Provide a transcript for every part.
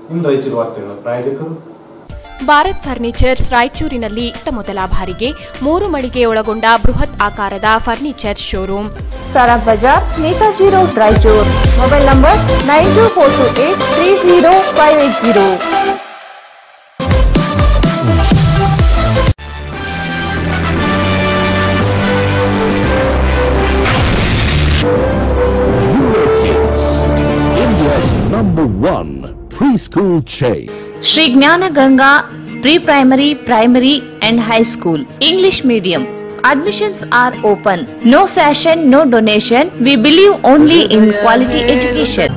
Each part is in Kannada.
ಇಂದು ರಾಯಚೂರು ವಾರ್ತೆಗಳು ಪ್ರಾಯೋಜಕರು ಭಾರತ್ ಫರ್ನಿಚರ್ಸ್ ರಾಯಚೂರಿನಲ್ಲಿ ಇತ್ತ ಮೊದಲ ಬಾರಿಗೆ ಮೂರು ಮಳಿಗೆ ಒಳಗೊಂಡ ಬೃಹತ್ ಆಕಾರದ furniture showroom Sara Bazaar Netaji road Raichur mobile number nine two four two eight three zero five eight zero Kids, India's number one preschool chain. Shri Jnana Ganga pre primary primary and high school English medium admissions are open no fashion no donation we believe only in quality education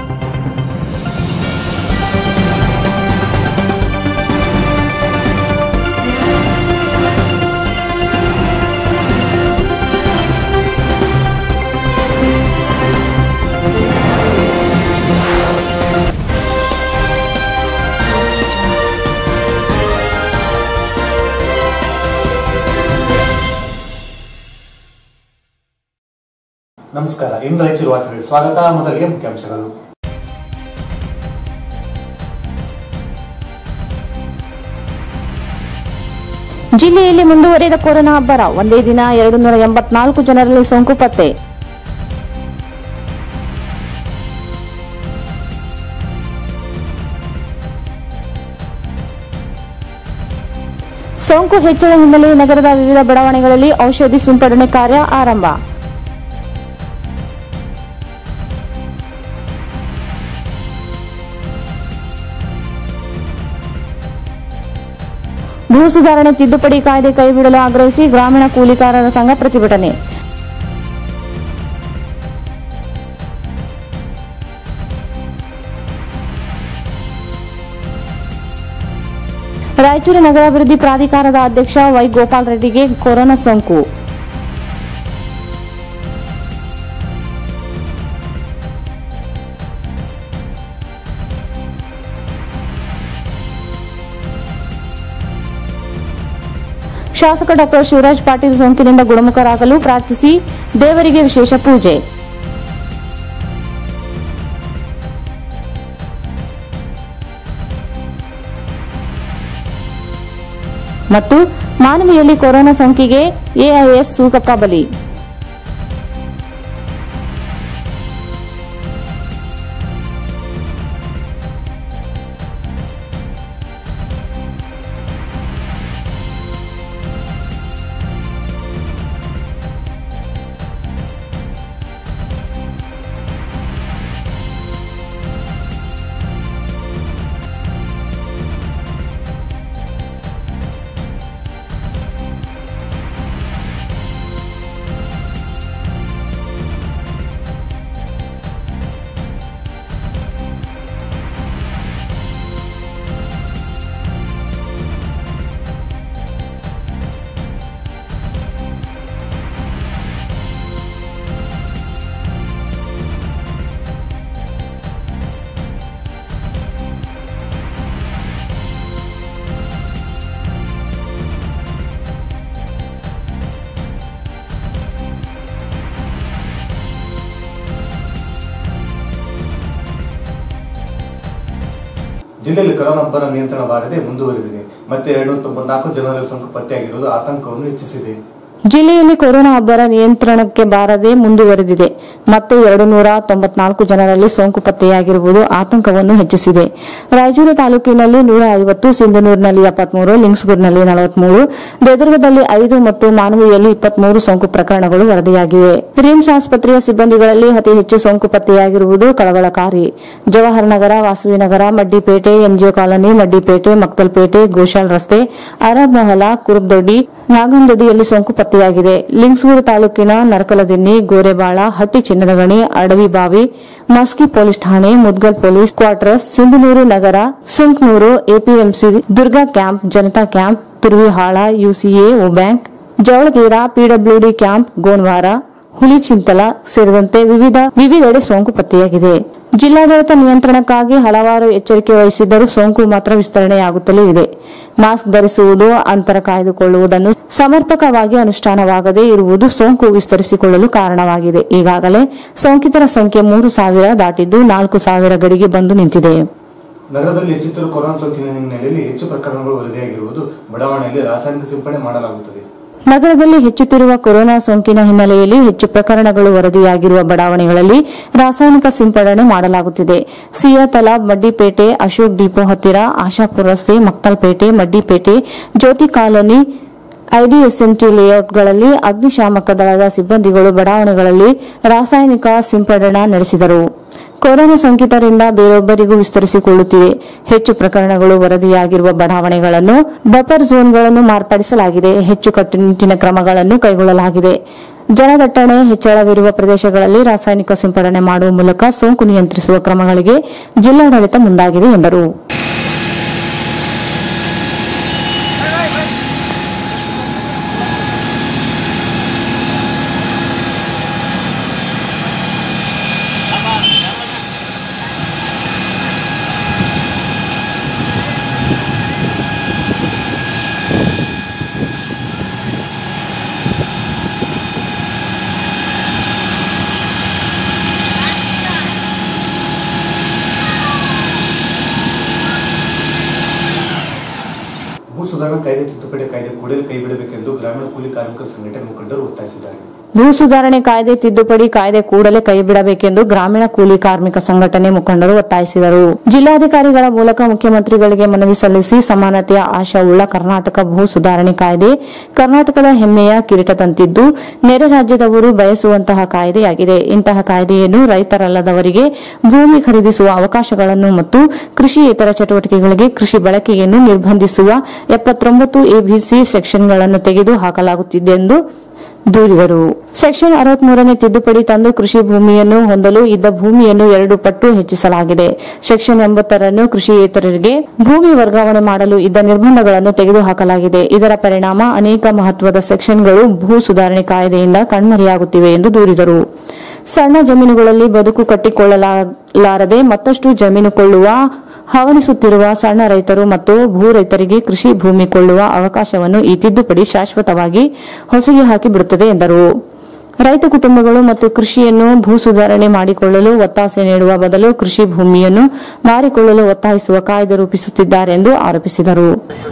ನಮಸ್ಕಾರ ಇಂದು ರಾಯಚೂರು ವಾರ್ತೆಗಳಿಗೆ ಸ್ವಾಗತ ಮೊದಲಿಗೆ ಮುಖ್ಯಾಂಶಗಳು ಜಿಲ್ಲೆಯಲ್ಲಿ ಮುಂದುವರಿದ ಕೊರೋನಾ ಅಬ್ಬರ ಒಂದೇ ದಿನ ಎರಡು ನೂರ ಎಂಬತ್ನಾಲ್ಕು ಜನರಲ್ಲಿ ಸೋಂಕು ಪತ್ತೆ ಸೋಂಕು ಹೆಚ್ಚಳ ಹಿನ್ನೆಲೆ ನಗರದ ವಿವಿಧ ಬಡಾವಣೆಗಳಲ್ಲಿ ಔಷಧಿ ಸಿಂಪಡಣೆ ಕಾರ್ಯ ಆರಂಭ ಭೂ ಸುಧಾರಣೆ ತಿದ್ದುಪಡಿ ಕಾಯ್ದೆ ಕೈಬಿಡಲು ಆಗ್ರಹಿಸಿ ಗ್ರಾಮೀಣ ಕೂಲಿಕಾರರ ಸಂಘ ಪ್ರತಿಭಟನೆ ರಾಯಚೂರು ನಗರಾಭಿವೃದ್ಧಿ ಪ್ರಾಧಿಕಾರದ ಅಧ್ಯಕ್ಷ ವೈ ಗೋಪಾಲ್ ರೆಡ್ಡಿಗೆ ಕೊರೋನಾ ಸೋಂಕು ಶಾಸಕ ಡಾಕ್ಟರ್ ಶಿವರಾಜ್ ಪಾಟೀಲ್ ಸೋಂಕಿನಿಂದ ಗುಣಮುಖರಾಗಲು ಪ್ರಾರ್ಥಿಸಿ ದೇವರಿಗೆ ವಿಶೇಷ ಪೂಜೆ ಮತ್ತು ಮಾನವಿಯಲ್ಲಿ ಕೊರೋನಾ ಸೋಂಕಿಗೆ ಎಐಎಸ್ ಸೂಕಪ್ಪ ಬಲಿ ಜಿಲ್ಲೆಯಲ್ಲಿ ಕೊರೋನಾ ಅಬ್ಬರ ನಿಯಂತ್ರಣ ಬಾರದೆ ಮುಂದುವರೆದಿದೆ ಮತ್ತೆ ಎರಡ್ನೂರ ತೊಂಬತ್ನಾಲ್ಕು ಜನರಲ್ಲಿ ಸೋಂಕು ಪತ್ತೆಯಾಗಿರುವುದು ಆತಂಕವನ್ನು ಹೆಚ್ಚಿಸಿದೆ ಜಿಲ್ಲೆಯಲ್ಲಿ ಕೊರೋನಾ ಅಬ್ಬರ ನಿಯಂತ್ರಣಕ್ಕೆ ಬಾರದೆ ಮುಂದುವರೆದಿದೆ ಮತ್ತು ಎರಡು ನೂರ ತೊಂಬತ್ನಾಲ್ಕು ಜನರಲ್ಲಿ ಸೋಂಕು ಪತ್ತೆಯಾಗಿರುವುದು ಆತಂಕವನ್ನು ಹೆಚ್ಚಿಸಿದೆ ರಾಯಚೂರು ತಾಲೂಕಿನಲ್ಲಿ ನೂರ ಐವತ್ತು ಸಿಂಧನೂರಿನಲ್ಲಿ ಎಪ್ಪತ್ಮೂರು ಲಿಂಗ್ಸ್ಗೂರ್ನಲ್ಲಿ ನಲವತ್ಮೂರು ದೇದುರ್ಗದಲ್ಲಿ ಐದು ಮತ್ತು ಮಾನವಿಯಲ್ಲಿ ಇಪ್ಪತ್ಮೂರು ಸೋಂಕು ಪ್ರಕರಣಗಳು ವರದಿಯಾಗಿವೆ ರಿಮ್ಸ್ ಆಸ್ಪತ್ರೆಯ ಸಿಬ್ಬಂದಿಗಳಲ್ಲಿ ಅತಿ ಹೆಚ್ಚು ಸೋಂಕು ಪತ್ತೆಯಾಗಿರುವುದು ಕಳವಳಕಾರಿ ಜವಾಹರ್ ನಗರ ವಾಸವಿನಗರ ಮಡ್ಡಿಪೇಟೆ ಎನ್ಜಿಒ ಕಾಲೋನಿ ಮಡ್ಡಿಪೇಟೆ ಮಕ್ತಲ್ಪೇಟೆ ಗೋಶಾಲ್ ರಸ್ತೆ ಅರಬ್ ಮೊಹಲಾ ಕುರುಬ್ದೊಡ್ಡಿ ನಾಗಂದೊಡ್ಡಿಯಲ್ಲಿ ಸೋಂಕು ಪತ್ತೆಯಾಗಿದೆ ಲಿಂಗ್ಸೂರು ತಾಲೂಕಿನ ನರಕಲದಿನ್ನಿ ಗೋರೆಬಾಳ ಹಟ್ಟಿ ಚಿನ್ನದಗಣಿ ಅಡವಿಬಾವಿ ಮಸ್ಕಿ ಪೊಲೀಸ್ ಠಾಣೆ ಮುದ್ಗಲ್ ಪೊಲೀಸ್ ಕ್ವಾರ್ಟರ್ಸ್ ಸಿಂಧನೂರು ನಗರ Sunkanur APMC Durga camp Janata camp Turvihal UCO bank Javalagera PWD camp Gonwar Hulichintala ಸೇರಿದಂತೆ ವಿವಿಧ ವಿವಿಧೆಡೆ ಸೋಂಕು ಪತ್ತೆಯಾಗಿದೆ ಜಿಲ್ಲಾಡಳಿತ ನಿಯಂತ್ರಣಕ್ಕಾಗಿ ಹಲವಾರು ಎಚ್ಚರಿಕೆ ವಹಿಸಿದ್ದರೂ ಸೋಂಕು ಮಾತ್ರ ವಿಸ್ತರಣೆಯಾಗುತ್ತಲೇ ಇದೆ ಮಾಸ್ಕ್ ಧರಿಸುವುದು ಅಂತರ ಕಾಯ್ದುಕೊಳ್ಳುವುದನ್ನು ಸಮರ್ಪಕವಾಗಿ ಅನುಷ್ಠಾನವಾಗದೇ ಇರುವುದು ಸೋಂಕು ವಿಸ್ತರಿಸಿಕೊಳ್ಳಲು ಕಾರಣವಾಗಿದೆ ಈಗಾಗಲೇ ಸೋಂಕಿತರ ಸಂಖ್ಯೆ ಮೂರು ಸಾವಿರ ದಾಟಿದ್ದು ನಾಲ್ಕು ಸಾವಿರ ಗಡಿಗೆ ಬಂದು ನಿಂತಿದೆ ನಗರದಲ್ಲಿ ಹೆಚ್ಚುತ್ತಿರುವ ಕೊರೋನಾ ಸೋಂಕಿನ ಹಿನ್ನೆಲೆಯಲ್ಲಿ ಹೆಚ್ಚು ಪ್ರಕರಣಗಳು ವರದಿಯಾಗಿರುವುದು ಬಡಾವಣೆಯಲ್ಲಿ ರಾಸಾಯನಿಕ ಸಿಂಪಡಣೆ ಮಾಡಲಾಗುತ್ತದೆ ನಗರದಲ್ಲಿ ಹೆಚ್ಚುತ್ತಿರುವ ಕೊರೋನಾ ಸೋಂಕಿನ ಹಿನ್ನೆಲೆಯಲ್ಲಿ ಹೆಚ್ಚು ಪ್ರಕರಣಗಳು ವರದಿಯಾಗಿರುವ ಬಡಾವಣೆಗಳಲ್ಲಿ ರಾಸಾಯನಿಕ ಸಿಂಪಡಣೆ ಮಾಡಲಾಗುತ್ತಿದೆ ಸಿಯಾ ತಲಾಬ್ ಮಡ್ಡಿಪೇಟೆ ಅಶೋಕ್ ಡಿಪೋ ಹತ್ತಿರ ಆಶಾಪುರ ರಸ್ತೆ ಮಕ್ತಲ್ಪೇಟೆ ಮಡ್ಡಿಪೇಟೆ ಜ್ಯೋತಿ ಕಾಲೋನಿ ಐಡಿಎಸ್ಎಂಟಿ ಲೇಔಟ್ಗಳಲ್ಲಿ ಅಗ್ನಿಶಾಮಕ ದಳದ ಸಿಬ್ಬಂದಿಗಳು ಬಡಾವಣೆಗಳಲ್ಲಿ ರಾಸಾಯನಿಕ ಸಿಂಪಡಣಾ ನಡೆಸಿದರು ಕೊರೋನಾ ಸೋಂಕಿತರಿಂದ ಬೇರೊಬ್ಬರಿಗೂ ವಿಸ್ತರಿಸಿಕೊಳ್ಳುತ್ತಿದೆ ಹೆಚ್ಚು ಪ್ರಕರಣಗಳು ವರದಿಯಾಗಿರುವ ಬಡಾವಣೆಗಳನ್ನು ಬಫರ್ ಝೋನ್ಗಳನ್ನು ಮಾರ್ಪಡಿಸಲಾಗಿದೆ ಹೆಚ್ಚು ಕಟ್ಟುನಿಟ್ಟಿನ ಕ್ರಮಗಳನ್ನು ಕೈಗೊಳ್ಳಲಾಗಿದೆ ಜನದಟ್ಟಣೆ ಹೆಚ್ಚಳವಿರುವ ಪ್ರದೇಶಗಳಲ್ಲಿ ರಾಸಾಯನಿಕ ಸಿಂಪಡಣೆ ಮಾಡುವ ಮೂಲಕ ಸೋಂಕು ನಿಯಂತ್ರಿಸುವ ಕ್ರಮಗಳಿಗೆ ಜಿಲ್ಲಾಡಳಿತ ಮುಂದಾಗಿದೆ ಎಂದರು ಭೂ ಸುಧಾರಣಾ ಕಾಯ್ದೆ ತಿದ್ದುಪಡಿ ಕಾಯ್ದೆ ಕೂಡಲೇ ಕೈಬಿಡಬೇಕೆಂದು ಗ್ರಾಮೀಣ ಕೂಲಿ ಕಾರ್ಮಿಕರ ಸಂಘಟನೆ ಮುಖಂಡರು ಒತ್ತಾಯಿಸಿದ್ದಾರೆ ಭೂ ಸುಧಾರಣೆ ಕಾಯ್ದೆ ತಿದ್ದುಪಡಿ ಕಾಯ್ದೆ ಕೂಡಲೇ ಕೈಬಿಡಬೇಕೆಂದು ಗ್ರಾಮೀಣ ಕೂಲಿ ಕಾರ್ಮಿಕ ಸಂಘಟನೆ ಮುಖಂಡರು ಒತ್ತಾಯಿಸಿದರು ಜಿಲ್ಲಾಧಿಕಾರಿಗಳ ಮೂಲಕ ಮುಖ್ಯಮಂತ್ರಿಗಳಿಗೆ ಮನವಿ ಸಲ್ಲಿಸಿ ಸಮಾನತೆಯ ಆಶಾವುಳ್ಳ ಕರ್ನಾಟಕ ಭೂ ಸುಧಾರಣೆ ಕಾಯ್ದೆ ಕರ್ನಾಟಕದ ಹೆಮ್ಮೆಯ ಕಿರೀಟದಂತಿದ್ದು ನೆರೆ ರಾಜ್ಯದವರು ಬಯಸುವಂತಹ ಕಾಯ್ದೆಯಾಗಿದೆ ಇಂತಹ ಕಾಯ್ದೆಯನ್ನು ರೈತರಲ್ಲದವರಿಗೆ ಭೂಮಿ ಖರೀದಿಸುವ ಅವಕಾಶಗಳನ್ನು ಮತ್ತು ಕೃಷಿಯೇತರ ಚಟುವಟಿಕೆಗಳಿಗೆ ಕೃಷಿ ಬಳಕೆಯನ್ನು ನಿರ್ಬಂಧಿಸುವ ಎಪ್ಪತ್ತೊಂಬತ್ತು ಎಬಿಸಿ ಸೆಕ್ಷನ್ಗಳನ್ನು ತೆಗೆದು ಹಾಕಲಾಗುತ್ತಿದೆ ಎಂದು ದೂರಿದರು ಸೆಕ್ಷನ್ ಅರವತ್ಮೂರನೇ ತಿದ್ದುಪಡಿ ತಂದು ಕೃಷಿ ಭೂಮಿಯನ್ನು ಹೊಂದಲು ಇದ್ದ ಭೂಮಿಯನ್ನು ಎರಡು ಪಟ್ಟು ಹೆಚ್ಚಿಸಲಾಗಿದೆ ಸೆಕ್ಷನ್ ಎಂಬತ್ತರನ್ನು ಕೃಷಿಯೇತರರಿಗೆ ಭೂಮಿ ವರ್ಗಾವಣೆ ಮಾಡಲು ಇದ್ದ ನಿರ್ಬಂಧಗಳನ್ನು ತೆಗೆದುಹಾಕಲಾಗಿದೆ ಇದರ ಪರಿಣಾಮ ಅನೇಕ ಮಹತ್ವದ ಸೆಕ್ಷನ್ಗಳು ಭೂ ಸುಧಾರಣೆ ಕಾಯ್ದೆಯಿಂದ ಕಣ್ಮರೆಯಾಗುತ್ತಿವೆ ಎಂದು ದೂರಿದರು ಸಣ್ಣ ಜಮೀನುಗಳಲ್ಲಿ ಬದುಕು ಕಟ್ಟಿಕೊಳ್ಳಲಾರದೆ ಮತ್ತಷ್ಟು ಜಮೀನು ಕೊಳ್ಳುವ ಹವಣಿಸುತ್ತಿರುವ ಸಣ್ಣ ರೈತರು ಮತ್ತು ಭೂ ರೈತರಿಗೆ ಕೃಷಿ ಭೂಮಿ ಕೊಳ್ಳುವ ಅವಕಾಶವನ್ನು ಈ ತಿದ್ದುಪಡಿ ಶಾಶ್ವತವಾಗಿ ಹೊಸಗೆ ಹಾಕಿಬಿಡುತ್ತದೆ ಎಂದರು ರೈತ ಕುಟುಂಬಗಳು ಮತ್ತು ಕೃಷಿಯನ್ನು ಭೂ ಸುಧಾರಣೆ ಮಾಡಿಕೊಳ್ಳಲು ಒತ್ತಾಸೆ ನೀಡುವ ಬದಲು ಕೃಷಿ ಭೂಮಿಯನ್ನು ಮಾರಿಕೊಳ್ಳಲು ಒತ್ತಾಯಿಸುವ ಕಾಯ್ದೆ ರೂಪಿಸುತ್ತಿದ್ದಾರೆ ಎಂದು ಆರೋಪಿಸಿದರು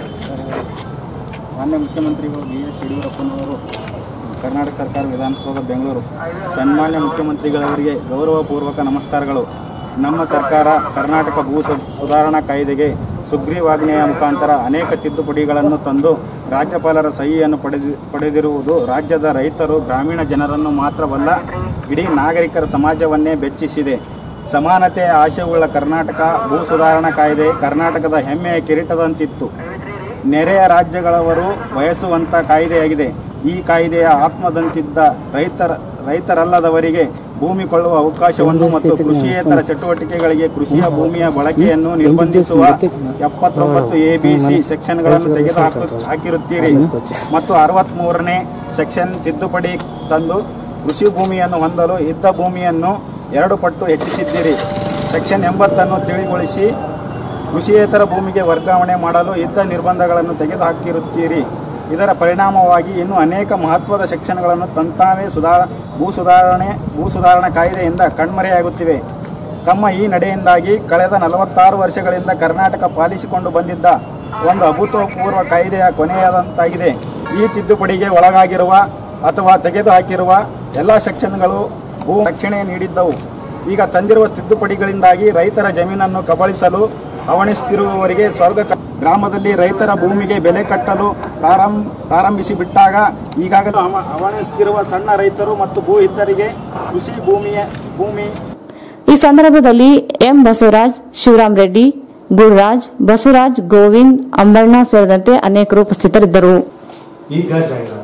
ಮಾನ್ಯ ಮುಖ್ಯಮಂತ್ರಿಗಳು ಬಿ ಎಸ್ ಯಡಿಯೂರಪ್ಪನವರು ಕರ್ನಾಟಕ ಸರ್ಕಾರ ವಿಧಾನಸೌಧ ಬೆಂಗಳೂರು ಸನ್ಮಾನ್ಯ ಮುಖ್ಯಮಂತ್ರಿಗಳವರಿಗೆ ಗೌರವಪೂರ್ವಕ ನಮಸ್ಕಾರಗಳು ನಮ್ಮ ಸರ್ಕಾರ ಕರ್ನಾಟಕ ಭೂ ಸು- ಸುಧಾರಣಾ ಕಾಯ್ದೆಗೆ ಸುಗ್ರೀವಾಜ್ಞೆಯ ಮುಖಾಂತರ ಅನೇಕ ತಿದ್ದುಪಡಿಗಳನ್ನು ತಂದು ರಾಜ್ಯಪಾಲರ ಸಹಿಯನ್ನು ಪಡೆದಿ ಪಡೆದಿರುವುದು ರಾಜ್ಯದ ರೈತರು ಗ್ರಾಮೀಣ ಜನರನ್ನು ಮಾತ್ರವಲ್ಲ ಇಡೀ ನಾಗರಿಕರ ಸಮಾಜವನ್ನೇ ಬೆಚ್ಚಿಸಿದೆ ಸಮಾನತೆಯ ಆಶಯವುಳ್ಳ ಕರ್ನಾಟಕ ಭೂ ಸುಧಾರಣಾ ಕಾಯ್ದೆ ಕರ್ನಾಟಕದ ಹೆಮ್ಮೆಯ ಕಿರೀಟದಂತಿತ್ತು ನೆರೆಯ ರಾಜ್ಯಗಳವರು ಬಯಸುವಂತ ಕಾಯ್ದೆಯಾಗಿದೆ ಈ ಕಾಯ್ದೆಯ ಆತ್ಮದಂತಿದ್ದ ರೈತರ ರೈತರಲ್ಲದವರಿಗೆ ಭೂಮಿ ಕೊಳ್ಳುವ ಅವಕಾಶವನ್ನು ಮತ್ತು ಕೃಷಿಯೇತರ ಚಟುವಟಿಕೆಗಳಿಗೆ ಕೃಷಿಯ ಭೂಮಿಯ ಬಳಕೆಯನ್ನು ನಿರ್ಬಂಧಿಸುವ ಎಪ್ಪತ್ತೊಂಬತ್ತು ಎಬಿಸಿ ಸೆಕ್ಷನ್ಗಳನ್ನು ತೆಗೆದು ಹಾಕಿರುತ್ತೀರಿ ಮತ್ತು ಅರವತ್ಮೂರನೇ ಸೆಕ್ಷನ್ ತಿದ್ದುಪಡಿ ತಂದು ಕೃಷಿ ಭೂಮಿಯನ್ನು ಹೊಂದಲು ಇದ್ದ ಭೂಮಿಯನ್ನು ಎರಡು ಪಟ್ಟು ಹೆಚ್ಚಿಸಿದ್ದೀರಿ ಸೆಕ್ಷನ್ ಎಂಬತ್ತನ್ನು ತಿಳಿಗೊಳಿಸಿ ಕೃಷಿಯೇತರ ಭೂಮಿಗೆ ವರ್ಗಾವಣೆ ಮಾಡಲು ಇದ್ದ ನಿರ್ಬಂಧಗಳನ್ನು ತೆಗೆದುಹಾಕಿರುತ್ತೀರಿ ಇದರ ಪರಿಣಾಮವಾಗಿ ಇನ್ನೂ ಅನೇಕ ಮಹತ್ವದ ಸೆಕ್ಷನ್ಗಳನ್ನು ತಂತಾನೇ ಸುಧಾರ ಭೂ ಸುಧಾರಣೆ ಭೂ ಸುಧಾರಣಾ ಕಾಯ್ದೆಯಿಂದ ಕಣ್ಮರೆಯಾಗುತ್ತಿವೆ ತಮ್ಮ ಈ ನಡೆಯಿಂದಾಗಿ ಕಳೆದ ನಲವತ್ತಾರು ವರ್ಷಗಳಿಂದ ಕರ್ನಾಟಕ ಪಾಲಿಸಿಕೊಂಡು ಬಂದಿದ್ದ ಒಂದು ಅಭೂತಪೂರ್ವ ಕಾಯ್ದೆಯ ಕೊನೆಯಾದಂತಾಗಿದೆ ಈ ತಿದ್ದುಪಡಿಗೆ ಒಳಗಾಗಿರುವ ಅಥವಾ ತೆಗೆದುಹಾಕಿರುವ ಎಲ್ಲ ಸೆಕ್ಷನ್ಗಳು ಭೂ ರಕ್ಷಣೆ ನೀಡಿದ್ದವು ಈಗ ತಂದಿರುವ ತಿದ್ದುಪಡಿಗಳಿಂದಾಗಿ ರೈತರ ಜಮೀನನ್ನು ಕಬಳಿಸಲು ಅವಣಿಸುತ್ತಿರುವವರಿಗೆ ಸ್ವರ್ಗ ಕ- ಗ್ರಾಮದಲ್ಲಿ ರೈತರ ಭೂಮಿಗೆ ಬೆಲೆ ಕಟ್ಟಲು ಪ್ರಾರಂಭ ಪ್ರಾರಂಭಿಸಿ ಬಿಟ್ಟಾಗ ಈಗಾಗಲೇ ಅವ- ಅವಣಿಸುತ್ತಿರುವ ಸಣ್ಣ ರೈತರು ಮತ್ತು ಭೂ ಇತರಿಗೆ ಕೃಷಿ ಭೂಮಿಯ ಭೂಮಿ ಈ ಸಂದರ್ಭದಲ್ಲಿ ಎಂ ಬಸವರಾಜ್ ಶಿವರಾಮ್ ರೆಡ್ಡಿ ಗುರುರಾಜ್ ಬಸವರಾಜ್ ಗೋವಿಂದ್ ಅಂಬಣ್ಣ ಸೇರಿದಂತೆ ಅನೇಕರು ಉಪಸ್ಥಿತರಿದ್ದರು ಈಗ ಜಾಹೀರಾತು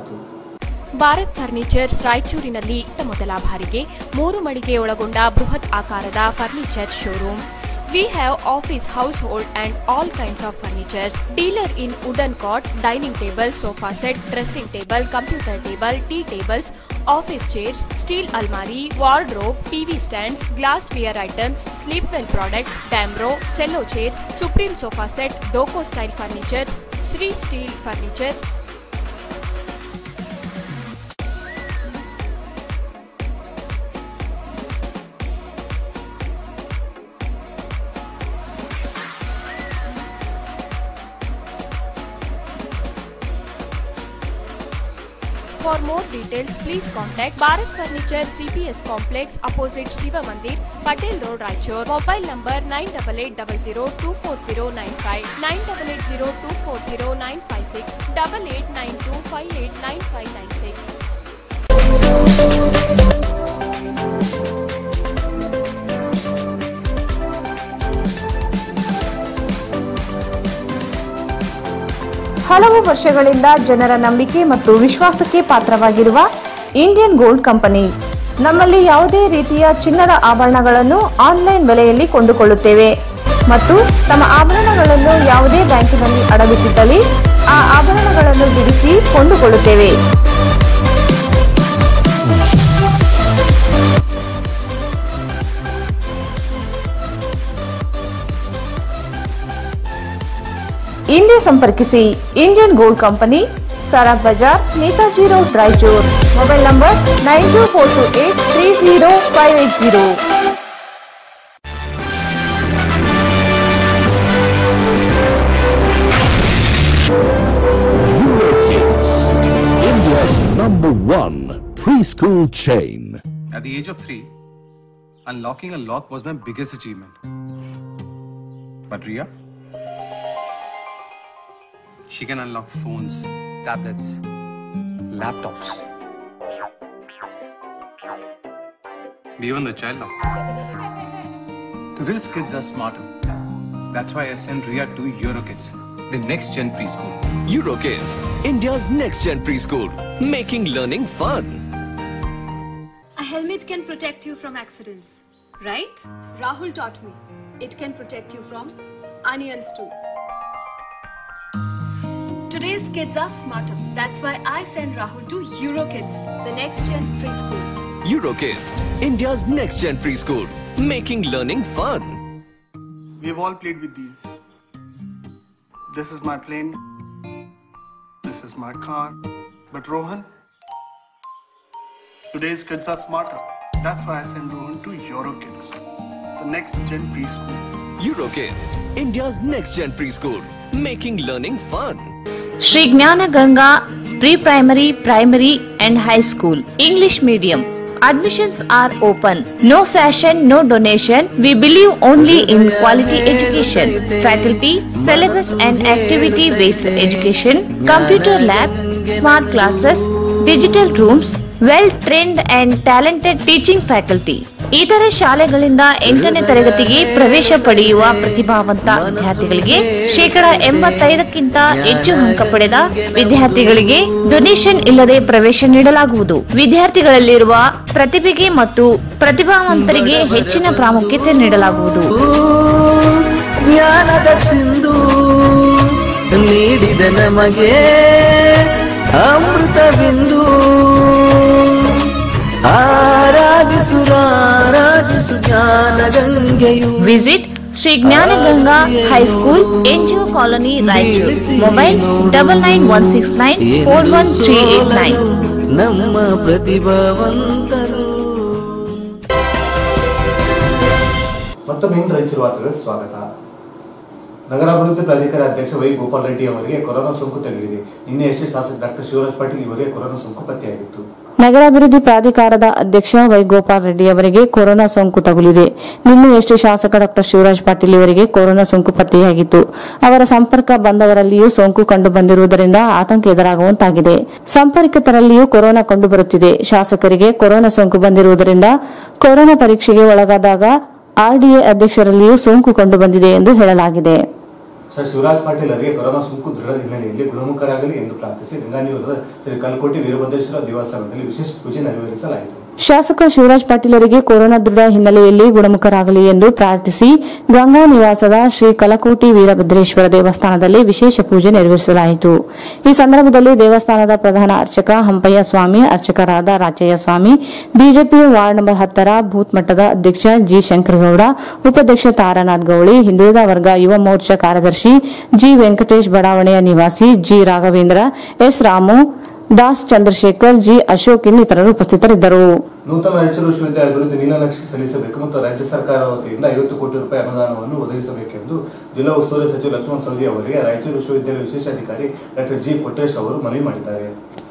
ಭಾರತ್ ಫರ್ನಿಚರ್ಸ್ ರಾಯಚೂರಿನಲ್ಲಿ ಇತ್ತ ಮೊದಲ ಬಾರಿಗೆ ಮೂರು ಮಳಿಗೆ ಒಳಗೊಂಡ ಬೃಹತ್ ಆಕಾರದ furniture showroom we have office household and all kinds of furnitures dealer in wooden cot dining table sofa set dressing table computer table tea tables office chairs steel ಅಲ್ಮಾರಿ wardrobe TV stands glassware items sleep well products Damro Cello chairs supreme sofa set ಡೋಕೋ style furnitures Shri steel furnitures For more details, please contact Bharat Furniture CPS Complex opposite Shiva Mandir, Patel Road, Raichur. Mobile number 9880240959, 9880240956, 8892589596. ಹಲವು ವರ್ಷಗಳಿಂದ ಜನರ ನಂಬಿಕೆ ಮತ್ತು ವಿಶ್ವಾಸಕ್ಕೆ ಪಾತ್ರವಾಗಿರುವ ಇಂಡಿಯನ್ ಗೋಲ್ಡ್ ಕಂಪನಿ ನಮ್ಮಲ್ಲಿ ಯಾವುದೇ ರೀತಿಯ ಚಿನ್ನದ ಆಭರಣಗಳನ್ನು ಆನ್ಲೈನ್ ಬೆಲೆಯಲ್ಲಿ ಕೊಂಡುಕೊಳ್ಳುತ್ತೇವೆ ಮತ್ತು ತಮ್ಮ ಆಭರಣಗಳನ್ನು ಯಾವುದೇ ಬ್ಯಾಂಕಿನಲ್ಲಿ ಅಡವಿಟ್ಟಿದ್ದಲ್ಲಿ ಆ ಆಭರಣಗಳನ್ನು ಬಿಡಿಸಿ ಕೊಂಡುಕೊಳ್ಳುತ್ತೇವೆ ಇಂದೇ ಸಂಪರ್ಕಿಸಿ Indian gold company Sara Bazaar Netaji road Raichur mobile number nine two four two eight three zero five eight zero Eurokids, India's number one preschool chain. At the age of three, unlocking a lock was my biggest achievement. But Ria? She can unlock phones, tablets, laptops. Even the child lock. Today's kids are smarter. That's why I sent Ria to Eurokids, the next gen preschool. Eurokids, India's next gen preschool, making learning fun. A helmet can protect you from accidents, right? Rahul taught me. It can protect you from onions too. Today's kids are smarter. That's why I send Rahul to Eurokids, the next gen preschool. Eurokids, India's next gen preschool, making learning fun. We've all played with these. This is my plane. This is my car. But Rohan, today's kids are smarter. That's why I send Rohan to Eurokids, the next gen preschool. Eurokids, India's next gen preschool, making learning fun. Shri Jnana Ganga pre primary primary and high school English medium admissions are open no fashion no donation we believe only in quality education faculty syllabus and activity based education computer lab smart classes digital rooms well trained and talented teaching faculty ಇತರೆ ಶಾಲೆಗಳಿಂದ ಎಂಟನೇ ತರಗತಿಗೆ ಪ್ರವೇಶ ಪಡೆಯುವ ಪ್ರತಿಭಾವಂತ ವಿದ್ಯಾರ್ಥಿಗಳಿಗೆ ಶೇಕಡ ಎಂಬತ್ತೈದಕ್ಕಿಂತ ಹೆಚ್ಚು ಅಂಕ ಪಡೆದ ವಿದ್ಯಾರ್ಥಿಗಳಿಗೆ ಡೊನೇಷನ್ ಇಲ್ಲದೆ ಪ್ರವೇಶ ನೀಡಲಾಗುವುದು ವಿದ್ಯಾರ್ಥಿಗಳಲ್ಲಿರುವ ಪ್ರತಿಭೆಗೆ ಮತ್ತು ಪ್ರತಿಭಾವಂತರಿಗೆ ಹೆಚ್ಚಿನ ಪ್ರಾಮುಖ್ಯತೆ ನೀಡಲಾಗುವುದು ಜ್ಞಾನದ ಸಿಂಧು ನೀಡಿದ ನಮಗೆ ಅಮೃತ ಬಿಂದು ಆರಾಧಿಸು ಆರಾಧಿಸು ಜ್ಞಾನ ಗಂಗೆಯು visit Shri Jnana Ganga high school NGO colony Raichur mobile double nine one six nine four one three eight nine ನಮ್ಮ ಪ್ರತಿಭಾವಂತರು ಮತ್ತೊಮ್ಮೆ ಇಂದು ರಾಯಚೂರು ವಾರ್ತೆಗಳಿಗೆ ಸ್ವಾಗತ ನಗರಾಭಿವೃದ್ಧಿ ಪ್ರಾಧಿಕಾರ ಅಧ್ಯಕ್ಷ ವೈ ಗೋಪಾಲ್ ರೆಡ್ಡಿ ಅವರಿಗೆ ಕೊರೋನಾ ಸೋಂಕು ತಗುಲಿದೆ ನಿನ್ನೆಯಷ್ಟೇ ಶಾಸಕ ಡಾಕ್ಟರ್ ಶಿವರಾಜ್ ಪಾಟೀಲ್ ಇವರಿಗೆ ಕೊರೋನಾ ಸೋಂಕು ಪತ್ತೆಯಾಗಿತ್ತು ನಗರಾಭಿವೃದ್ಧಿ ಪ್ರಾಧಿಕಾರದ ಅಧ್ಯಕ್ಷ ವೈ ಗೋಪಾಲ್ ರೆಡ್ಡಿ ಅವರಿಗೆ ಕೊರೋನಾ ಸೋಂಕು ತಗುಲಿದೆ ನಿನ್ನೆಯಷ್ಟೇ ಶಾಸಕ ಡಾಕ್ಟರ್ ಶಿವರಾಜ್ ಪಾಟೀಲ್ ಇವರಿಗೆ ಕೊರೋನಾ ಸೋಂಕು ಪತ್ತೆಯಾಗಿತ್ತು ಅವರ ಸಂಪರ್ಕ ಬಂದವರಲ್ಲಿಯೂ ಸೋಂಕು ಕಂಡು ಬಂದಿರುವುದರಿಂದ ಆತಂಕ ಎದುರಾಗುವಂತಾಗಿದೆ ಸಂಪರ್ಕಿತರಲ್ಲಿಯೂ ಕೊರೋನಾ ಕಂಡುಬರುತ್ತಿದೆ ಶಾಸಕರಿಗೆ ಕೊರೋನಾ ಸೋಂಕು ಬಂದಿರುವುದರಿಂದ ಕೊರೋನಾ ಪರೀಕ್ಷೆಗೆ ಒಳಗಾದಾಗ ಆರ್ಡಿಎ ಅಧ್ಯಕ್ಷರಲ್ಲಿಯೂ ಸೋಂಕು ಕಂಡುಬಂದಿದೆ ಎಂದು ಹೇಳಲಾಗಿದೆ ಸರ್ ಶಿವರಾಜ್ ಪಾಟೀಲ್ ಅವರಿಗೆ ಕೊರೋನಾ ಸೋಂಕು ದೃಢ ಹಿನ್ನೆಲೆಯಲ್ಲಿ ಗುಣಮುಖರಾಗಲಿ ಎಂದು ಪ್ರಾರ್ಥಿಸಿ ಗಂಗಾನಿವರದ ಶ್ರೀ ಕಲ್ಕೋಟಿ ವೀರಭದ್ರೇಶ್ವರ ದೇವಸ್ಥಾನದಲ್ಲಿ ವಿಶೇಷ ಪೂಜೆ ನೆರವೇರಿಸಲಾಯಿತು ಶಾಸಕ ಶಿವರಾಜ್ ಪಾಟೀಲ್ ಅವರಿಗೆ ಕೊರೋನಾ ದೃಢ ಹಿನ್ನೆಲೆಯಲ್ಲಿ ಗುಣಮುಖರಾಗಲಿ ಎಂದು ಪ್ರಾರ್ಥಿಸಿ ಗಂಗಾ ನಿವಾಸದ ಶ್ರೀ ಕಲಕೋಟಿ ವೀರಭದ್ರೇಶ್ವರ ದೇವಸ್ಥಾನದಲ್ಲಿ ವಿಶೇಷ ಪೂಜೆ ನೆರವೇರಿಸಲಾಯಿತು ಈ ಸಂದರ್ಭದಲ್ಲಿ ದೇವಸ್ಥಾನದ ಪ್ರಧಾನ ಅರ್ಚಕ ಹಂಪಯ್ಯ ಸ್ವಾಮಿ ಅರ್ಚಕರಾದ Rachayya Swamy BJP ward number ಹತ್ತರ ಬೂತ್ ಮಟ್ಟದ ಅಧ್ಯಕ್ಷ ಜಿ ಶಂಕರಗೌಡ ಉಪಾಧ್ಯಕ್ಷ ತಾರಾನಾಥ್ ಗೌಳಿ ಹಿಂದುಳಿದ ವರ್ಗ ಯುವ ಮೋರ್ಚಾ ಕಾರ್ಯದರ್ಶಿ ಜಿ ವೆಂಕಟೇಶ್ ಬಡಾವಣೆಯ ನಿವಾಸಿ G Raghavendra S Ramu Das Chandrashekar G Ashok ಇನ್ನಿತರರು ಉಪಸ್ಥಿತರಿದ್ದರು ನೂತನ ರಾಯಚೂರು ವಿಶ್ವವಿದ್ಯಾಲಯ ಅಭಿವೃದ್ಧಿ ನೀಲನಕ್ಷೆ ಸಲ್ಲಿಸಬೇಕು ಮತ್ತು ರಾಜ್ಯ ಸರ್ಕಾರ ವತಿಯಿಂದ ಐವತ್ತು ಕೋಟಿ ರೂಪಾಯಿ ಅನುದಾನವನ್ನು ಒದಗಿಸಬೇಕೆಂದು ಜಿಲ್ಲಾ ಉಸ್ತುವಾರಿ ಸಚಿವ ಲಕ್ಷ್ಮಣ ಸವದಿ ಅವರಿಗೆ ರಾಯಚೂರು ವಿಶ್ವವಿದ್ಯಾಲಯ ವಿಶೇಷ ಅಧಿಕಾರಿ ಡಾಕ್ಟರ್ ಜಿ ಕೊಟ್ರೇಶ್ ಅವರು ಮನವಿ ಮಾಡಿದ್ದಾರೆ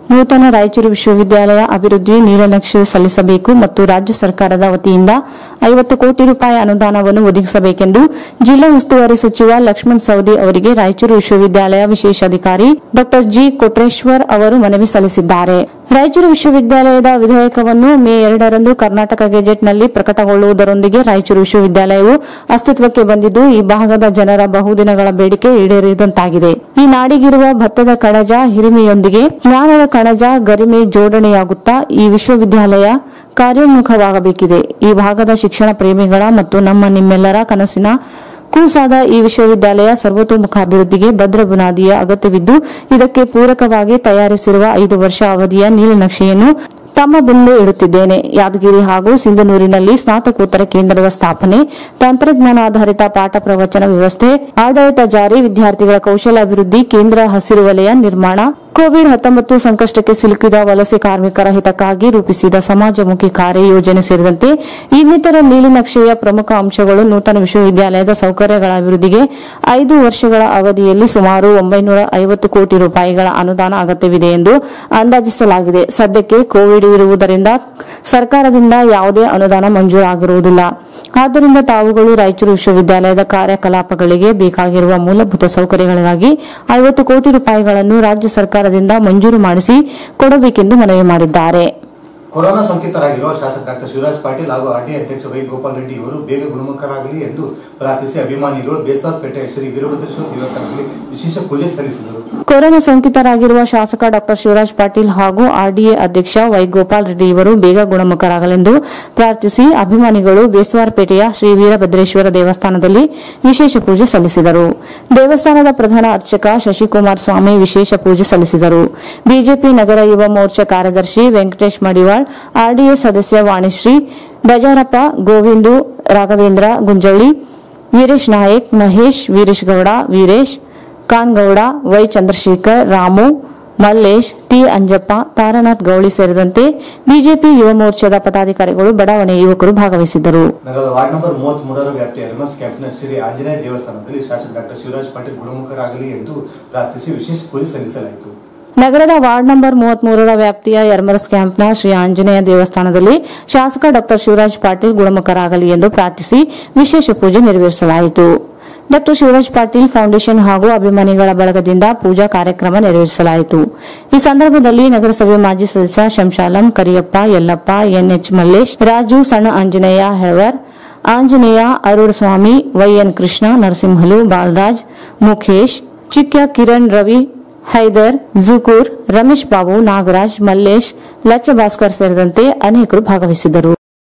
ನೂತನ ರಾಯಚೂರು ವಿಶ್ವವಿದ್ಯಾಲಯ ಅಭಿವೃದ್ಧಿ ನೀಲನಕ್ಷೆ ಸಲ್ಲಿಸಬೇಕು ಮತ್ತು ರಾಜ್ಯ ಸರ್ಕಾರದ ವತಿಯಿಂದ ಐವತ್ತು ಕೋಟಿ ರೂಪಾಯಿ ಅನುದಾನವನ್ನು ಒದಗಿಸಬೇಕೆಂದು ಜಿಲ್ಲಾ ಉಸ್ತುವಾರಿ ಸಚಿವ ಲಕ್ಷ್ಮಣ್ ಸವದಿ ಅವರಿಗೆ ರಾಯಚೂರು ವಿಶ್ವವಿದ್ಯಾಲಯ ವಿಶೇಷಾಧಿಕಾರಿ ಡಾ ಜಿ ಕೊಟ್ರೇಶ್ವರ್ ಅವರು ಮನವಿ ಸಲ್ಲಿಸಿದ್ದಾರೆ ರಾಯಚೂರು ವಿಶ್ವವಿದ್ಯಾಲಯದ ವಿಧೇಯಕವನ್ನು ಮೇ ಎರಡರಂದು ಕರ್ನಾಟಕ ಗೆಜೆಟ್ನಲ್ಲಿ ಪ್ರಕಟಗೊಳ್ಳುವುದರೊಂದಿಗೆ ರಾಯಚೂರು ವಿಶ್ವವಿದ್ಯಾಲಯವು ಅಸ್ತಿತ್ವಕ್ಕೆ ಬಂದಿದ್ದು ಈ ಭಾಗದ ಜನರ ಬಹುದಿನಗಳ ಬೇಡಿಕೆ ಈಡೇರಿದಂತಾಗಿದೆ ಈ ನಾಡಿಗಿರುವ ಭತ್ತದ ಕಣಜ ಹಿರಿಮೆಯೊಂದಿಗೆ ಜ್ಞಾನದ ಕಣಜ ಗರಿಮೆ ಜೋಡಣೆಯಾಗುತ್ತಾ ಈ ವಿಶ್ವವಿದ್ಯಾಲಯ ಕಾರ್ಯೋನ್ಮುಖವಾಗಬೇಕಿದೆ ಈ ಭಾಗದ ಶಿಕ್ಷಣ ಪ್ರೇಮಿಗಳ ಮತ್ತು ನಮ್ಮ ನಿಮ್ಮೆಲ್ಲರ ಕನಸಿನ ಕೂಸಾದ ಈ ವಿಶ್ವವಿದ್ಯಾಲಯ ಸರ್ವತೋಮುಖ ಅಭಿವೃದ್ಧಿಗೆ ಭದ್ರ ಬುನಾದಿಯ ಅಗತ್ಯವಿದ್ದು ಇದಕ್ಕೆ ಪೂರಕವಾಗಿ ತಯಾರಿಸಿರುವ ಐದು ವರ್ಷ ಅವಧಿಯ ನೀಲನಕ್ಷೆಯನ್ನು ತಮ್ಮ ಮುಂದೆ ಇಡುತ್ತಿದ್ದೇನೆ ಯಾದಗಿರಿ ಹಾಗೂ ಸಿಂಧನೂರಿನಲ್ಲಿ ಸ್ನಾತಕೋತ್ತರ ಕೇಂದ್ರದ ಸ್ಥಾಪನೆ ತಂತ್ರಜ್ಞಾನಾಧಾರಿತ ಪಾಠ ಪ್ರವಚನ ವ್ಯವಸ್ಥೆ ಆಡಳಿತ ಜಾರಿ ವಿದ್ಯಾರ್ಥಿಗಳ ಕೌಶಲ ಅಭಿವೃದ್ಧಿ ಕೇಂದ್ರ ಹಸಿರು ವಲಯ ನಿರ್ಮಾಣ ಕೋವಿಡ್ ಹತ್ತೊಂಬತ್ತು ಸಂಕಷ್ಟಕ್ಕೆ ಸಿಲುಕಿದ ವಲಸೆ ಕಾರ್ಮಿಕರ ಹಿತಕ್ಕಾಗಿ ರೂಪಿಸಿದ ಸಮಾಜಮುಖಿ ಕಾರ್ಯ ಯೋಜನೆ ಸೇರಿದಂತೆ ಇನ್ನಿತರ ನೀಲಿನಕ್ಷೆಯ ಪ್ರಮುಖ ಅಂಶಗಳು ನೂತನ ವಿಶ್ವವಿದ್ಯಾಲಯದ ಸೌಕರ್ಯಗಳ ಅಭಿವೃದ್ಧಿಗೆ ಐದು ವರ್ಷಗಳ ಅವಧಿಯಲ್ಲಿ ಸುಮಾರು ಒಂಬೈನೂರ ಐವತ್ತು ಕೋಟಿ ರೂಪಾಯಿಗಳ ಅನುದಾನ ಅಗತ್ಯವಿದೆ ಎಂದು ಅಂದಾಜಿಸಲಾಗಿದೆ ಸದ್ಯಕ್ಕೆ ಕೋವಿಡ್ ಇರುವುದರಿಂದ ಸರ್ಕಾರದಿಂದ ಯಾವುದೇ ಅನುದಾನ ಮಂಜೂರಾಗಿರುವುದಿಲ್ಲ ಆದ್ದರಿಂದ ತಾವುಗಳು ರಾಯಚೂರು ವಿಶ್ವವಿದ್ಯಾಲಯದ ಕಾರ್ಯಕಲಾಪಗಳಿಗೆ ಬೇಕಾಗಿರುವ ಮೂಲಭೂತ ಸೌಕರ್ಯಗಳಿಗಾಗಿ ಐವತ್ತು ಕೋಟಿ ರೂಪಾಯಿಗಳನ್ನು ರಾಜ್ಯ ಸರ್ಕಾರದಿಂದ ಮಂಜೂರು ಮಾಡಿಸಿ ಕೊಡಬೇಕೆಂದು ಮನವಿ ಮಾಡಿದ್ದಾರೆ ಕೊರೋನಾ ಸೋಂಕಿತರಾಗಿರುವ ಶಾಸಕ ಡಾಕ್ಟರ್ ಶಿವರಾಜ್ ಪಾಟೀಲ್ ಹಾಗೂ ಆರ್ಟಿ ಅಧ್ಯಕ್ಷ ವೈ ಗೋಪಾಲ್ ರೆಡ್ಡಿ ಅವರು ಬೇಗ ಗುಣಮುಖರಾಗಲಿ ಎಂದು ಪ್ರಾರ್ಥಿಸಿ ಅಭಿಮಾನಿಗಳು ಬೇಸ್ವಾರ್ಪೇಟೆ ಶ್ರೀ ವೀರಭದ್ರೇಶ್ವರ ದೇವಸ್ಥಾನದಲ್ಲಿ ವಿಶೇಷ ಪೂಜೆ ಸಲ್ಲಿಸಿದರು ಕೊರೋನಾ ಸೋಂಕಿತರಾಗಿರುವ ಶಾಸಕ ಡಾಕ್ಟರ್ ಶಿವರಾಜ್ ಪಾಟೀಲ್ ಹಾಗೂ ಆರ್ಡಿಎ ಅಧ್ಯಕ್ಷ ವೈ ಗೋಪಾಲ್ ರೆಡ್ಡಿ ಇವರು ಬೇಗ ಗುಣಮುಖರಾಗಲೆಂದು ಪ್ರಾರ್ಥಿಸಿ ಅಭಿಮಾನಿಗಳು ಬೇಸ್ವಾರಪೇಟೆಯ ಶ್ರೀ ವೀರಭದ್ರೇಶ್ವರ ದೇವಸ್ಥಾನದಲ್ಲಿ ವಿಶೇಷ ಪೂಜೆ ಸಲ್ಲಿಸಿದರು ದೇವಸ್ಥಾನದ ಪ್ರಧಾನ ಅರ್ಚಕ ಶಶಿಕುಮಾರ್ ಸ್ವಾಮಿ ವಿಶೇಷ ಪೂಜೆ ಸಲ್ಲಿಸಿದರು ಬಿಜೆಪಿ ನಗರ ಯುವ ಮೋರ್ಚಾ ಕಾರ್ಯದರ್ಶಿ ವೆಂಕಟೇಶ್ ಮಡಿವಾಳ್ ಆರ್ಡಿಎ ಸದಸ್ಯ ವಾಣಿಶ್ರೀ ಬಜಾರಪ್ಪ ಗೋವಿಂದು ರಾಘವೇಂದ್ರ ಗುಂಜಳ್ಳಿ ವೀರೇಶ್ ನಾಯಕ್ ಮಹೇಶ್ ವೀರೇಶ್ ಗೌಡ ವೀರೇಶ್ ಕಾನ್ಗೌಡ ವೈ ಚಂದ್ರಶೇಖರ್ ರಾಮು ಮಲ್ಲೇಶ್ ಟಿ ಅಂಜಪ್ಪ ತಾರನಾಥ್ ಗೌಳಿ ಸೇರಿದಂತೆ ಬಿಜೆಪಿ ಯುವ ಮೋರ್ಚಾದ ಪದಾಧಿಕಾರಿಗಳು ಬಡಾವಣೆಯ ಯುವಕರು ಭಾಗವಹಿಸಿದ್ದರು ನಗರದ ವಾರ್ಡ್ ನಂಬರ್ ಮೂವತ್ತ್ ಮೂರರ ವ್ಯಾಪ್ತಿಯ ರಿಮಸ್ ಕ್ಯಾಂಪ್ನ ಶ್ರೀ ಆಂಜನೇಯ ದೇವಸ್ಥಾನದಲ್ಲಿ ಶಾಸಕ ಡಾಕ್ಟರ್ ಶಿವರಾಜ್ ಪಾಟೀಲ್ ಗುಣಮುಖರಾಗಲಿ ಎಂದು ಪ್ರಾರ್ಥಿಸಿ ವಿಶೇಷ ಪೂಜೆ ಸಲ್ಲಿಸಲಾಯಿತು ನಗರದ ವಾರ್ಡ್ ನಂಬರ್ ಮೂವತ್ಮೂರರ ವ್ಯಾಪ್ತಿಯ ಯರ್ಮರಸ್ ಕ್ಯಾಂಪ್ನ ಶ್ರೀ ಆಂಜನೇಯ ದೇವಸ್ಥಾನದಲ್ಲಿ ಶಾಸಕ ಡಾ ಶಿವರಾಜ್ ಪಾಟೀಲ್ ಗುಣಮುಖರಾಗಲಿ ಎಂದು ಪ್ರಾರ್ಥಿಸಿ ವಿಶೇಷ ಪೂಜೆ ನೆರವೇರಿಸಲಾಯಿತು ಡಾ ಶಿವರಾಜ್ ಪಾಟೀಲ್ ಫೌಂಡೇಶನ್ ಹಾಗೂ ಅಭಿಮಾನಿಗಳ ಬಳಗದಿಂದ ಪೂಜಾ ಕಾರ್ಯಕ್ರಮ ನೆರವೇರಿಸಲಾಯಿತು ಈ ಸಂದರ್ಭದಲ್ಲಿ ನಗರಸಭೆ ಮಾಜಿ ಸದಸ್ಯ ಶಂಶಾಲಂ ಕರಿಯಪ್ಪ ಯಲ್ಲಪ್ಪ ಎನ್ಎಚ್ ಮಲ್ಲೇಶ್ ರಾಜು ಸಣ್ಣ ಆಂಜನೇಯ ಹೆಳವರ್ ಆಂಜನೇಯ ಅರುಳ್ ಸ್ವಾಮಿ ವೈಎನ್ ಕೃಷ್ಣ ನರಸಿಂಹಲು ಬಾಲರಾಜ್ ಮುಖೇಶ್ ಚಿಕ್ಯ ಕಿರಣ್ ರವಿ ಹೈದರ್ ಜುಕೂರ್ ರಮೇಶ್ ಬಾಬು ನಾಗರಾಜ್ ಮಲ್ಲೇಶ್ ಲಚ್ಚ ಭಾಸ್ಕರ್ ಸೇರಿದಂತೆ ಅನೇಕರು ಭಾಗವಹಿಸಿದ್ದರು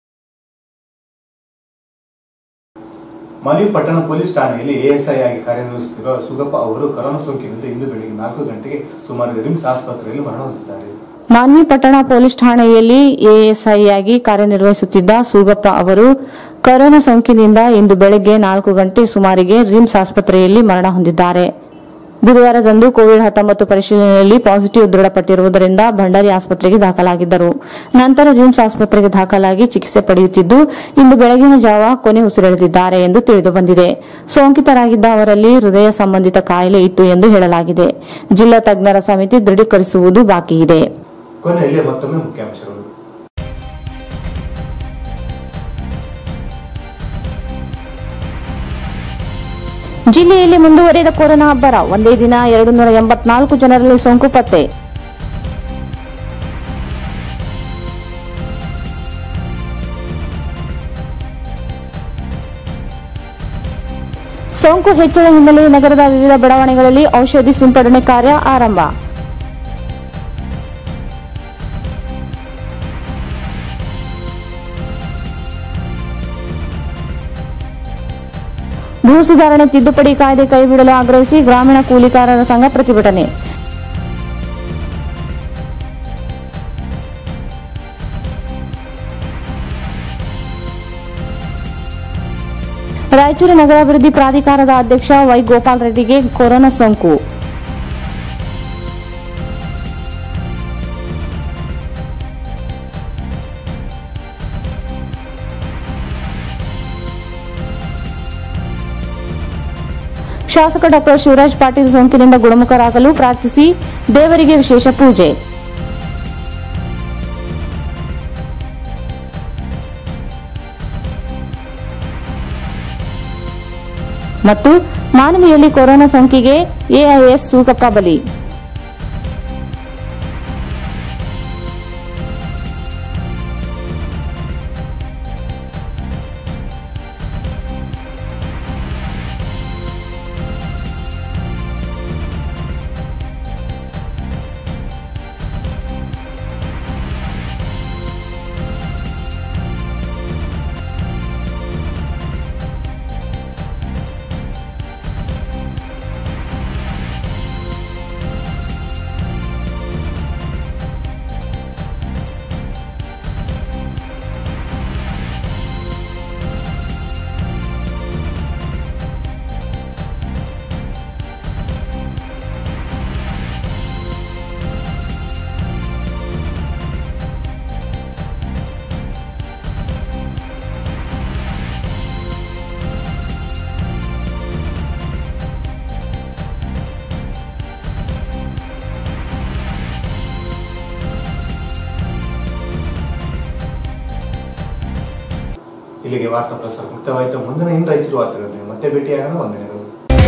ಮಾನ್ವಿ ಪಟ್ಟಣ ಪೊಲೀಸ್ ಠಾಣೆಯಲ್ಲಿ ಎಎಸ್ಐ ಆಗಿ ಕಾರ್ಯನಿರ್ವಹಿಸುತ್ತಿರುವ ಸುಗಪ್ಪ ಅವರು ಕೊರೋನಾ ಸೋಂಕಿನಿಂದ ಇಂದು ಬೆಳಗ್ಗೆ ನಾಲ್ಕು ಗಂಟೆಗೆ ಸುಮಾರು ರಿಮ್ಸ್ ಆಸ್ಪತ್ರೆಯಲ್ಲಿ ಮರಣ ಹೊಂದಿದ್ದಾರೆ ಮಾನ್ವಿ ಪಟ್ಟಣ ಪೊಲೀಸ್ ಠಾಣೆಯಲ್ಲಿ ಎಎಸ್ಐಯಾಗಿ ಕಾರ್ಯನಿರ್ವಹಿಸುತ್ತಿದ್ದ ಸೂಗಪ್ಪ ಅವರು ಕೊರೋನಾ ಸೋಂಕಿನಿಂದ ಇಂದು ಬೆಳಗ್ಗೆ ನಾಲ್ಕು ಗಂಟೆ ಸುಮಾರಿಗೆ ರಿಮ್ಸ್ ಆಸ್ಪತ್ರೆಯಲ್ಲಿ ಮರಣ ಹೊಂದಿದ್ದಾರೆ ಬುಧವಾರದಂದು ಕೋವಿಡ್ ಹತ್ತೊಂಬತ್ತು ಪರಿಶೀಲನೆಯಲ್ಲಿ ಪಾಸಿಟಿವ್ ದೃಢಪಟ್ಟಿರುವುದರಿಂದ ಭಂಡಾರಿ ಆಸ್ಪತ್ರೆಗೆ ದಾಖಲಾಗಿದ್ದರು ನಂತರ ರಿಮ್ಸ್ ಆಸ್ಪತ್ರೆಗೆ ದಾಖಲಾಗಿ ಚಿಕಿತ್ಸೆ ಪಡೆಯುತ್ತಿದ್ದು ಇಂದು ಬೆಳಗಿನ ಜಾವ ಕೊನೆ ಉಸಿರೆಳೆದಿದ್ದಾರೆ ಎಂದು ತಿಳಿದು ಬಂದಿದೆ ಸೋಂಕಿತರಾಗಿದ್ದ ಅವರಲ್ಲಿ ಹೃದಯ ಸಂಬಂಧಿತ ಕಾಯಿಲೆ ಇತ್ತು ಎಂದು ಹೇಳಲಾಗಿದೆ ಜಿಲ್ಲಾ ತಜ್ಞರ ಸಮಿತಿ ದೃಢೀಕರಿಸುವುದು ಬಾಕಿ ಇದೆ ಕೊನೆಯಲ್ಲಿ ಮತ್ತೊಮ್ಮೆ ಮುಖ್ಯಾಂಶಗಳು ಜಿಲ್ಲೆಯಲ್ಲಿ ಮುಂದುವರಿದ ಕೊರೋನಾ ಅಬ್ಬರ ಒಂದೇ ದಿನ ಎರಡು ನೂರ ಎಂಬತ್ನಾಲ್ಕು ಜನರಲ್ಲಿ ಸೋಂಕು ಪತ್ತೆ ಸೋಂಕು ಹೆಚ್ಚಳ ಹಿನ್ನೆಲೆ ನಗರದ ವಿವಿಧ ಬಡಾವಣೆಗಳಲ್ಲಿ ಔಷಧಿ ಸಿಂಪಡಣೆ ಕಾರ್ಯ ಆರಂಭ ಭೂ ಸುಧಾರಣೆ ತಿದ್ದುಪಡಿ ಕಾಯ್ದೆ ಕೈಬಿಡಲು ಆಗ್ರಹಿಸಿ ಗ್ರಾಮೀಣ ಕೂಲಿಕಾರರ ಸಂಘ ಪ್ರತಿಭಟನೆ ರಾಯಚೂರು ನಗರಾಭಿವೃದ್ಧಿ ಪ್ರಾಧಿಕಾರದ ಅಧ್ಯಕ್ಷ ವೈ ಗೋಪಾಲ್ ರೆಡ್ಡಿಗೆ ಕೊರೋನಾ ಸೋಂಕು ಶಾಸಕ ಡಾಕ್ಟರ್ ಶಿವರಾಜ್ ಪಾಟೀಲ್ ಸೋಂಕಿನಿಂದ ಗುಣಮುಖರಾಗಲು ಪ್ರಾರ್ಥಿಸಿ ದೇವರಿಗೆ ವಿಶೇಷ ಪೂಜೆ ಮತ್ತು ಮಾನವಿಯಲ್ಲಿ ಕೊರೋನಾ ಸೋಂಕಿಗೆ ಎಐಎಸ್ ಸೂಕಪ್ಪ ಬಲಿ ಇಲ್ಲಿಗೆ ವಾರ್ತಾ ಪ್ರಸಾರ ಮುಕ್ತವಾಯಿತು ಮುಂದಿನ ಇನ್ನು ರಾಯಚೂರು ವಾರ್ತೆಗಳನ್ನು ಮತ್ತೆ ಭೇಟಿಯಾಗೋಣ ವಂದನೆಗಳು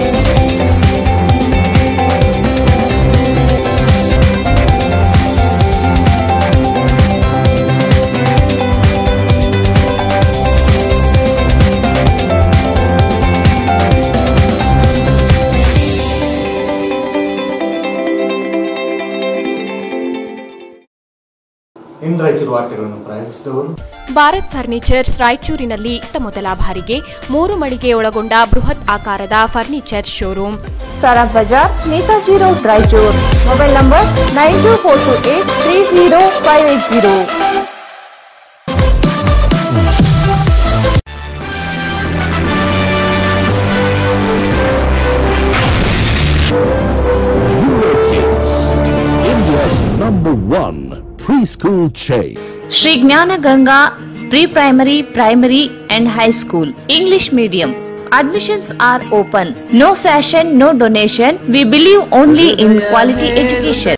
ಇನ್ನು ರಾಯಚೂರು ವಾರ್ತೆಗಳನ್ನು ಪ್ರಾಯೋಜಿಸಿದವರು ಭಾರತ್ ಫರ್ನಿಚರ್ಸ್ ರಾಯಚೂರಿನಲ್ಲಿ ಇತ್ತ ಮೊದಲ ಬಾರಿಗೆ ಮೂರು ಮಳಿಗೆ ಒಳಗೊಂಡ ಬೃಹತ್ ಆಕಾರದ furniture showroom Sara Bazaar Netaji road Raichur mobile number nine two four two eight three zero five eight zero Kids, India's number one preschool chain. Shri Jnana Ganga pre primary primary and high school english medium admissions are open no fashion no donation we believe only in quality education